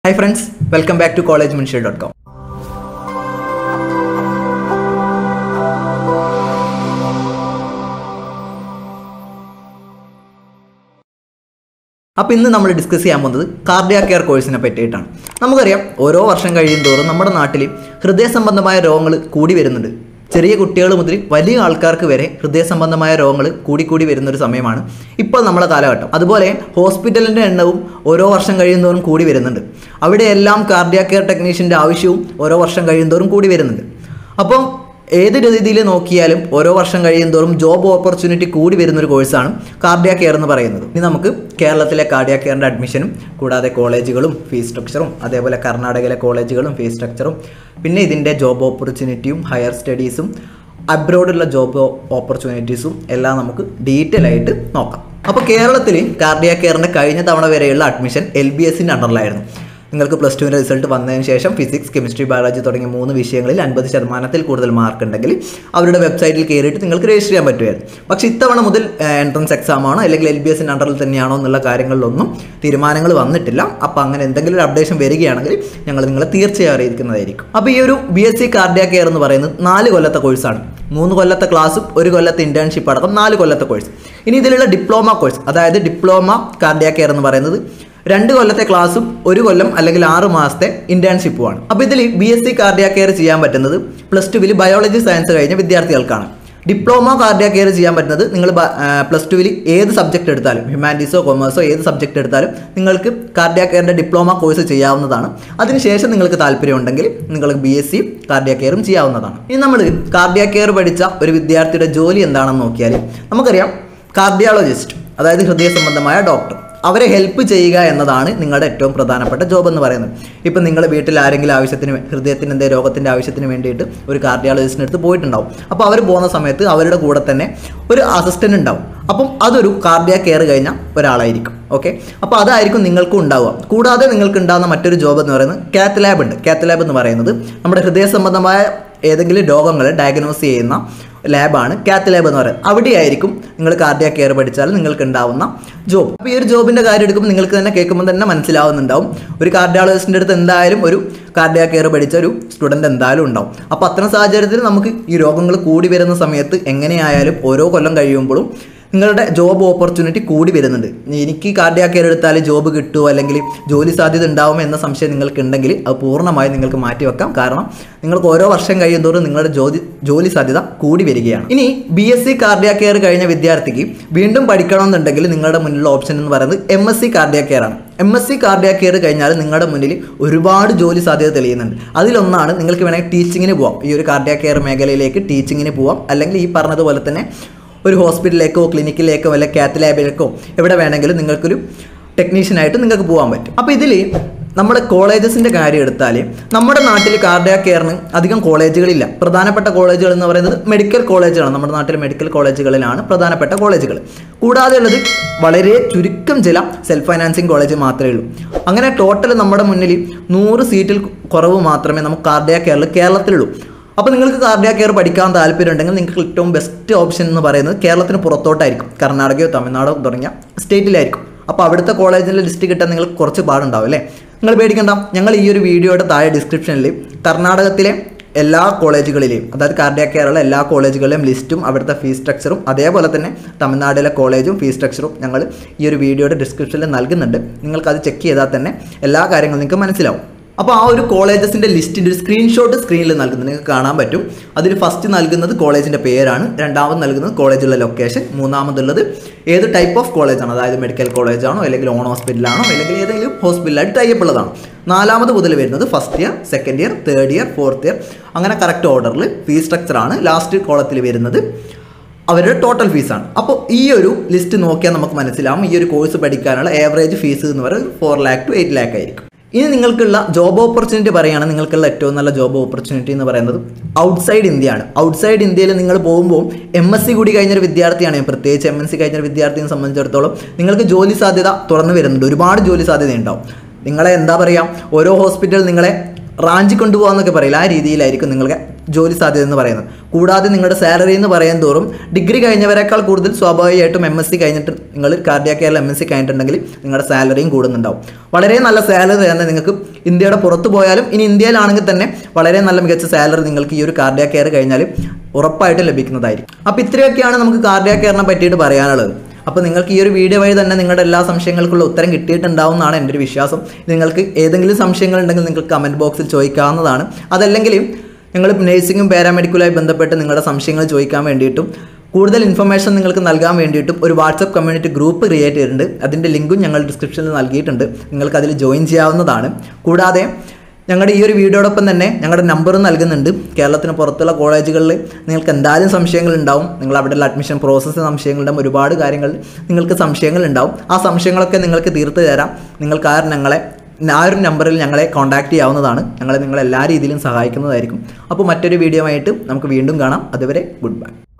hi friends welcome back to college Munshi dot com അപ്പോൾ ഇന്ന് നമ്മൾ ഡിസ്കസ് ചെയ്യാൻ പോകുന്നത് കാർഡിയാ കെയർ കോഴ്സിനെ പറ്റിയിട്ടാണ് നമുക്കറിയാം ഓരോ വർഷം കഴിയും തോറും നമ്മുടെ നാട്ടിൽ ഹൃദയ സംബന്ധമായ രോഗങ്ങൾ കൂടി വരുന്നുണ്ട് ചെറിയ കുട്ടികൾ മുതൽ വലിയ ആൾക്കാർക്ക് വരെ ഹൃദയ സംബന്ധമായ രോഗങ്ങൾ കൂടിക്കൂടി വരുന്ന ഒരു സമയമാണ് ഇപ്പോൾ നമ്മളെ കാലഘട്ടം അതുപോലെ ഹോസ്പിറ്റലിൻ്റെ എണ്ണവും ഓരോ വർഷം കഴിയുന്തോറും കൂടി വരുന്നുണ്ട് അവിടെയെല്ലാം കാർഡിയാ കെയർ ടെക്നീഷ്യൻ്റെ ആവശ്യവും ഓരോ വർഷം കഴിയുന്തോറും കൂടി വരുന്നുണ്ട് അപ്പോൾ ഏത് രീതിയിൽ നോക്കിയാലും ഓരോ വർഷം കഴിയുന്തോറും ജോബ് ഓപ്പർച്യൂണിറ്റി കൂടി വരുന്ന ഒരു കോഴ്സാണ് കാർഡിയാ കെയർ എന്ന് പറയുന്നത് ഇനി നമുക്ക് കേരളത്തിലെ കാർഡിയാ കെയറിൻ്റെ അഡ്മിഷനും കൂടാതെ കോളേജുകളും ഫീസ് സ്ട്രക്ചറും അതേപോലെ കർണാടകയിലെ കോളേജുകളും ഫീസ് സ്ട്രക്ചറും പിന്നെ ഇതിൻ്റെ ജോബ് ഓപ്പർച്യൂണിറ്റിയും ഹയർ സ്റ്റഡീസും അബ്രോഡുള്ള ജോബ് ഓപ്പർച്യൂണിറ്റീസും എല്ലാം നമുക്ക് ഡീറ്റെയിൽ ആയിട്ട് നോക്കാം അപ്പോൾ കേരളത്തിൽ കാർഡിയാ കെയറിൻ്റെ കഴിഞ്ഞ തവണ വരെയുള്ള അഡ്മിഷൻ എൽ ബി എസിൻ്റെ അണ്ടറിലായിരുന്നു നിങ്ങൾക്ക് പ്ലസ് ടുവിൻ്റെ റിസൾട്ട് വന്നതിന് ശേഷം ഫിസിക്സ് കെമിസ്ട്രി ബയോളജി തുടങ്ങിയ മൂന്ന് വിഷയങ്ങളിൽ അൻപത് ശതമാനത്തിൽ കൂടുതൽ മാർക്ക് ഉണ്ടെങ്കിൽ അവരുടെ വെബ്സൈറ്റിൽ കയറിയിട്ട് നിങ്ങൾക്ക് രജിസ്റ്റർ ചെയ്യാൻ പറ്റുമായിരുന്നു പക്ഷേ ഇത്തവണ മുതൽ എൻട്രൻസ് എക്സാം ആണോ അല്ലെങ്കിൽ എൽ ബി എസിൻ്റെ അണ്ടറിൽ തന്നെയാണോ എന്നുള്ള കാര്യങ്ങളിലൊന്നും തീരുമാനങ്ങൾ വന്നിട്ടില്ല അപ്പോൾ അങ്ങനെ എന്തെങ്കിലും ഒരു അപ്ഡേഷൻ വരികയാണെങ്കിൽ ഞങ്ങൾ നിങ്ങളെ തീർച്ചയായും അറിയിക്കുന്നതായിരിക്കും അപ്പോൾ ഈ ഒരു B S C cardiac care എന്ന് പറയുന്നത് നാല് കൊല്ലത്തെ കോഴ്സാണ് മൂന്ന് കൊല്ലത്തെ ക്ലാസ്സും ഒരു കൊല്ലത്തെ ഇന്റേൺഷിപ്പ് അടക്കം നാല് കൊല്ലത്തെ കോഴ്സ് ഇനി ഇതിലുള്ള ഡിപ്ലോമ കോഴ്സ് അതായത് ഡിപ്ലോമ കാർഡിയ കെയർ എന്ന് പറയുന്നത് രണ്ട് കൊല്ലത്തെ ക്ലാസ്സും ഒരു കൊല്ലം അല്ലെങ്കിൽ ആറ് മാസത്തെ ഇന്റേൺഷിപ്പുമാണ് അപ്പോൾ ഇതിൽ B S C cardiac care ചെയ്യാൻ പറ്റുന്നത് പ്ലസ് ടുവിൽ ബയോളജി സയൻസ് കഴിഞ്ഞ വിദ്യാർത്ഥികൾക്കാണ് ഡിപ്ലോമ കാർഡിയ കെയർ ചെയ്യാൻ പറ്റുന്നത് നിങ്ങൾ പ്ലസ് ടുവിൽ ഏത് സബ്ജക്റ്റ് എടുത്താലും ഹ്യൂമാനിറ്റീസോ കൊമേഴ്സോ ഏത് സബ്ജക്റ്റ് എടുത്താലും നിങ്ങൾക്ക് കാർഡിയ കെയറിൻ്റെ ഡിപ്ലോമ കോഴ്സ് ചെയ്യാവുന്നതാണ് അതിനുശേഷം നിങ്ങൾക്ക് താല്പര്യമുണ്ടെങ്കിൽ നിങ്ങൾക്ക് ബി എസ് സി കാർഡിയ കെയറും ചെയ്യാവുന്നതാണ് ഇനി നമ്മൾ കാർഡിയ കെയർ പഠിച്ച ഒരു വിദ്യാർത്ഥിയുടെ ജോലി എന്താണെന്ന് നോക്കിയാൽ നമുക്കറിയാം കാർഡിയോളജിസ്റ്റ് അതായത് ഹൃദയ സംബന്ധമായ ഡോക്ടർ അവരെ ഹെൽപ്പ് ചെയ്യുക എന്നതാണ് നിങ്ങളുടെ ഏറ്റവും പ്രധാനപ്പെട്ട ജോബ് എന്ന് പറയുന്നത് ഇപ്പം നിങ്ങൾ വീട്ടിൽ ആരെങ്കിലും ആവശ്യത്തിന് വേ- ഹൃദയത്തിന് എന്തെങ്കിലും രോഗത്തിൻ്റെ ആവശ്യത്തിന് വേണ്ടിയിട്ട് ഒരു കാർഡിയോളജിസ്റ്റിൻ്റെ അടുത്ത് പോയിട്ടുണ്ടാവും അപ്പോൾ അവർ പോകുന്ന സമയത്ത് അവരുടെ കൂടെ തന്നെ ഒരു അസിസ്റ്റൻ്റ് ഉണ്ടാവും അപ്പം അതൊരു കാർഡിയ കെയർ കഴിഞ്ഞ ഒരാളായിരിക്കും ഓക്കെ അപ്പോൾ അതായിരിക്കും നിങ്ങൾക്കും ഉണ്ടാവുക കൂടാതെ നിങ്ങൾക്ക് ഉണ്ടാകുന്ന മറ്റൊരു ജോബ് എന്ന് പറയുന്നത് കാത്ത് ലാബ് ഉണ്ട് കാത്ത് ലാബ് എന്ന് പറയുന്നത് നമ്മുടെ ഹൃദയ സംബന്ധമായ ഏതെങ്കിലും രോഗങ്ങൾ ഡയഗ്നോസ് ചെയ്യുന്ന ലാബാണ് കാത്ത് ലാബ് എന്ന് പറയുന്നത് അവിടെയായിരിക്കും നിങ്ങൾ കാർഡിയ കെയർ പഠിച്ചാൽ നിങ്ങൾക്ക് ഉണ്ടാവുന്ന ജോബ് അപ്പോൾ ഈ ഒരു ജോബിൻ്റെ കാര്യം എടുക്കുമ്പോൾ നിങ്ങൾക്ക് തന്നെ കേൾക്കുമ്പോൾ തന്നെ മനസ്സിലാവുന്നുണ്ടാവും ഒരു കാർഡിയോളജിസ്റ്റിൻ്റെ അടുത്ത് എന്തായാലും ഒരു കാർഡിയ കെയർ പഠിച്ച ഒരു സ്റ്റുഡൻറ്റ് എന്തായാലും ഉണ്ടാവും അപ്പോൾ അത്തരം സാഹചര്യത്തിൽ നമുക്ക് ഈ രോഗങ്ങൾ കൂടി വരുന്ന സമയത്ത് എങ്ങനെയായാലും ഓരോ കൊല്ലം കഴിയുമ്പോഴും നിങ്ങളുടെ ജോബ് ഓപ്പർച്യൂണിറ്റി കൂടി വരുന്നുണ്ട് എനിക്ക് കാർഡിയ കെയർ എടുത്താൽ ജോബ് കിട്ടുമോ അല്ലെങ്കിൽ ജോലി സാധ്യത ഉണ്ടാവുമോ എന്ന സംശയം നിങ്ങൾക്ക് ഉണ്ടെങ്കിൽ അത് പൂർണ്ണമായും നിങ്ങൾക്ക് മാറ്റിവെക്കാം കാരണം നിങ്ങൾക്ക് ഓരോ വർഷം കഴിയുന്തോറും നിങ്ങളുടെ ജോലി ജോലി സാധ്യത കൂടി വരികയാണ് ഇനി B S C cardiac care കഴിഞ്ഞ വിദ്യാർത്ഥിക്ക് വീണ്ടും പഠിക്കണമെന്നുണ്ടെങ്കിൽ നിങ്ങളുടെ മുന്നിലുള്ള ഓപ്ഷൻ എന്ന് പറയുന്നത് M S C cardiac care ആണ് M S C cardiac care കഴിഞ്ഞാൽ നിങ്ങളുടെ മുന്നിൽ ഒരുപാട് ജോലി സാധ്യത തെളിയുന്നുണ്ട് അതിലൊന്നാണ് നിങ്ങൾക്ക് വേണമെങ്കിൽ ടീച്ചിങ്ങിന് പോവാം ഈ ഒരു കാർഡിയ കെയർ മേഖലയിലേക്ക് ടീച്ചിങ്ങിന് പോവാം അല്ലെങ്കിൽ ഈ പറഞ്ഞതുപോലെ തന്നെ ഒരു ഹോസ്പിറ്റലിലേക്കോ ക്ലിനിക്കിലേക്കോ അല്ലെ കാത്ത് ലാബിലേക്കോ എവിടെ വേണമെങ്കിലും നിങ്ങൾക്കൊരു ടെക്നീഷ്യനായിട്ട് നിങ്ങൾക്ക് പോകാൻ പറ്റും അപ്പോൾ ഇതിൽ നമ്മുടെ കോളേജസിൻ്റെ കാര്യം എടുത്താൽ നമ്മുടെ നാട്ടിൽ കാർഡിയ കെയറിന് അധികം കോളേജുകളില്ല പ്രധാനപ്പെട്ട കോളേജുകൾ എന്ന് പറയുന്നത് മെഡിക്കൽ കോളേജുകളാണ് നമ്മുടെ നാട്ടിലെ മെഡിക്കൽ കോളേജുകളിലാണ് പ്രധാനപ്പെട്ട കോളേജുകൾ കൂടാതെ ഉള്ളത് വളരെ ചുരുക്കം ചില സെൽഫ് ഫൈനാൻസിങ് കോളേജ് മാത്രമേ ഉള്ളൂ അങ്ങനെ ടോട്ടൽ നമ്മുടെ മുന്നിൽ നൂറ് സീറ്റിൽ കുറവ് മാത്രമേ നമുക്ക് കാർഡിയ കെയറിൽ കേരളത്തിലുള്ളൂ അപ്പോൾ നിങ്ങൾക്ക് കാർഡിയ കെയർ പഠിക്കാൻ താല്പര്യം ഉണ്ടെങ്കിൽ നിങ്ങൾക്ക് ഏറ്റവും ബെസ്റ്റ് ഓപ്ഷൻ എന്ന് പറയുന്നത് കേരളത്തിന് പുറത്തോട്ടായിരിക്കും കർണാടകയോ തമിഴ്നാടോ തുടങ്ങിയ സ്റ്റേറ്റിലായിരിക്കും അപ്പോൾ അവിടുത്തെ കോളേജിൻ്റെ ലിസ്റ്റ് കിട്ടാൻ നിങ്ങൾക്ക് കുറച്ച് പാടുണ്ടാവും അല്ലേ നിങ്ങൾ പേടിക്കണ്ട ഞങ്ങൾ ഈ ഒരു വീഡിയോയുടെ താഴെ ഡിസ്ക്രിപ്ഷനിൽ കർണാടകത്തിലെ എല്ലാ കോളേജുകളിലെയും അതായത് കാർഡിയ കെയറുള്ള എല്ലാ കോളേജുകളിലെയും ലിസ്റ്റും അവിടുത്തെ ഫീസ് സ്ട്രക്ചറും അതേപോലെ തന്നെ തമിഴ്നാട്ടിലെ കോളേജും ഫീസ് സ്ട്രക്ചറും ഞങ്ങൾ ഈ ഒരു വീഡിയോയുടെ ഡിസ്ക്രിപ്ഷനിൽ നൽകുന്നുണ്ട് നിങ്ങൾക്കത് ചെക്ക് ചെയ്താൽ തന്നെ എല്ലാ കാര്യങ്ങളും നിങ്ങൾക്ക് മനസ്സിലാവും അപ്പോൾ ആ ഒരു കോളേജസിൻ്റെ ലിസ്റ്റിൻ്റെ ഒരു സ്ക്രീൻഷോട്ട് സ്ക്രീനിൽ നൽകുന്നത് നിങ്ങൾക്ക് കാണാൻ പറ്റും അതിൽ ഫസ്റ്റ് നൽകുന്നത് കോളേജിൻ്റെ പേരാണ് രണ്ടാമത് നൽകുന്നത് കോളേജുള്ള ലൊക്കേഷൻ മൂന്നാമതുള്ളത് ഏത് ടൈപ്പ് ഓഫ് കോളേജാണ് അതായത് മെഡിക്കൽ കോളേജാണോ അല്ലെങ്കിൽ ഓൺ ഹോസ്പിറ്റലാണോ അല്ലെങ്കിൽ ഏതെങ്കിലും ഹോസ്പിറ്റലായിട്ട് ടൈപ്പ് ഉള്ളതാണ് നാലാമത് മുതൽ വരുന്നത് first year second year third year fourth year അങ്ങനെ കറക്റ്റ് ഓർഡറിൽ ഫീസ് സ്ട്രക്ചറാണ് ലാസ്റ്റ് കോളത്തിൽ വരുന്നത് അവരുടെ ടോട്ടൽ ഫീസാണ് അപ്പോൾ ഈ ഒരു ലിസ്റ്റ് നോക്കിയാൽ നമുക്ക് മനസ്സിലാവും ഈ ഒരു കോഴ്സ് പഠിക്കാനുള്ള ഏവറേജ് ഫീസ് എന്ന് പറയുന്നത് four lakh two eight lakh ആയിരിക്കും ഇനി നിങ്ങൾക്കുള്ള ജോബ് ഓപ്പർച്യൂണിറ്റി പറയുകയാണ് നിങ്ങൾക്കുള്ള ഏറ്റവും നല്ല ജോബ് ഓപ്പർച്യൂണിറ്റി എന്ന് പറയുന്നത് ഔട്ട്സൈഡ് ഇന്ത്യയാണ് ഔട്ട്സൈഡ് ഇന്ത്യയിൽ നിങ്ങൾ പോകുമ്പോൾ എം എസ് സി കൂടി കഴിഞ്ഞൊരു വിദ്യാർത്ഥിയാണ് ഞാൻ പ്രത്യേകിച്ച് എം എൻ സി കഴിഞ്ഞൊരു വിദ്യാർത്ഥിയെ സംബന്ധിച്ചിടത്തോളം നിങ്ങൾക്ക് ജോലി സാധ്യത തുറന്നു വരുന്നുണ്ട് ഒരുപാട് ജോലി സാധ്യത ഉണ്ടാവും നിങ്ങളെ എന്താ പറയുക ഓരോ ഹോസ്പിറ്റൽ നിങ്ങളെ റാഞ്ചി കൊണ്ടുപോകാന്നൊക്കെ പറയില്ല ആ രീതിയിലായിരിക്കും നിങ്ങൾക്ക് ജോലി സാധ്യത എന്ന് പറയുന്നത് കൂടാതെ നിങ്ങളുടെ സാലറി എന്ന് പറയും തോറും ഡിഗ്രി കഴിഞ്ഞവരെക്കാൾ കൂടുതൽ സ്വാഭാവികമായിട്ടും എം എസ് സി കഴിഞ്ഞിട്ട് നിങ്ങൾ കാർഡിയാ കെയറിൽ എം എസ് സി കഴിഞ്ഞിട്ടുണ്ടെങ്കിൽ നിങ്ങളുടെ സാലറിയും കൂടുന്നുണ്ടാവും വളരെ നല്ല സാലറി തന്നെ നിങ്ങൾക്ക് ഇന്ത്യയുടെ പുറത്ത് പോയാലും ഇനി ഇന്ത്യയിലാണെങ്കിൽ തന്നെ വളരെ നല്ല മികച്ച സാലറി നിങ്ങൾക്ക് ഈ ഒരു കാർഡിയാ കെയർ കഴിഞ്ഞാൽ ഉറപ്പായിട്ടും ലഭിക്കുന്നതായിരിക്കും അപ്പോൾ ഇത്രയൊക്കെയാണ് നമുക്ക് കാർഡിയാ കെയറിനെ പറ്റിയിട്ട് പറയാനുള്ളത് അപ്പോൾ നിങ്ങൾക്ക് ഈ ഒരു വീഡിയോ വഴി തന്നെ നിങ്ങളുടെ എല്ലാ സംശയങ്ങൾക്കുള്ള ഉത്തരം കിട്ടിയിട്ടുണ്ടാവും എന്നാണ് എൻ്റെ ഒരു വിശ്വാസം നിങ്ങൾക്ക് ഏതെങ്കിലും സംശയങ്ങൾ ഉണ്ടെങ്കിൽ നിങ്ങൾക്ക് കമൻറ്റ് ബോക്സിൽ ചോദിക്കാവുന്നതാണ് അതല്ലെങ്കിൽ ഞങ്ങൾ നേഴ്സിംഗും പാരാമെഡിക്കലുമായി ബന്ധപ്പെട്ട് നിങ്ങളുടെ സംശയങ്ങൾ ചോദിക്കാൻ വേണ്ടിയിട്ടും കൂടുതൽ ഇൻഫർമേഷൻ നിങ്ങൾക്ക് നൽകാൻ വേണ്ടിയിട്ടും ഒരു വാട്സപ്പ് കമ്മ്യൂണിറ്റി ഗ്രൂപ്പ് ക്രിയേറ്റ് ചെയ്തിട്ടുണ്ട് അതിൻ്റെ ലിങ്കും ഞങ്ങൾ ഡിസ്ക്രിപ്ഷനിൽ നൽകിയിട്ടുണ്ട് നിങ്ങൾക്ക് അതിൽ ജോയിൻ ചെയ്യാവുന്നതാണ് കൂടാതെ ഞങ്ങളുടെ ഈ ഒരു വീഡിയോടൊപ്പം തന്നെ ഞങ്ങളുടെ നമ്പറും നൽകുന്നുണ്ട് കേരളത്തിന് പുറത്തുള്ള കോളേജുകളിൽ നിങ്ങൾക്ക് എന്തായാലും സംശയങ്ങൾ ഉണ്ടാവും നിങ്ങൾ അവിടെയുള്ള അഡ്മിഷൻ പ്രോസസ്സ് സംശയങ്ങളുണ്ടാവും ഒരുപാട് കാര്യങ്ങൾ നിങ്ങൾക്ക് സംശയങ്ങൾ ഉണ്ടാവും ആ സംശയങ്ങളൊക്കെ നിങ്ങൾക്ക് തീർത്ത് തരാം നിങ്ങൾക്ക് ആ ഞങ്ങളെ ആ ഒരു നമ്പറിൽ ഞങ്ങളെ കോൺടാക്റ്റ് ചെയ്യാവുന്നതാണ് ഞങ്ങളെ നിങ്ങൾ എല്ലാ രീതിയിലും സഹായിക്കുന്നതായിരിക്കും അപ്പോൾ മറ്റൊരു വീഡിയോ ആയിട്ട് നമുക്ക് വീണ്ടും കാണാം അതുവരെ ഗുഡ് ബൈ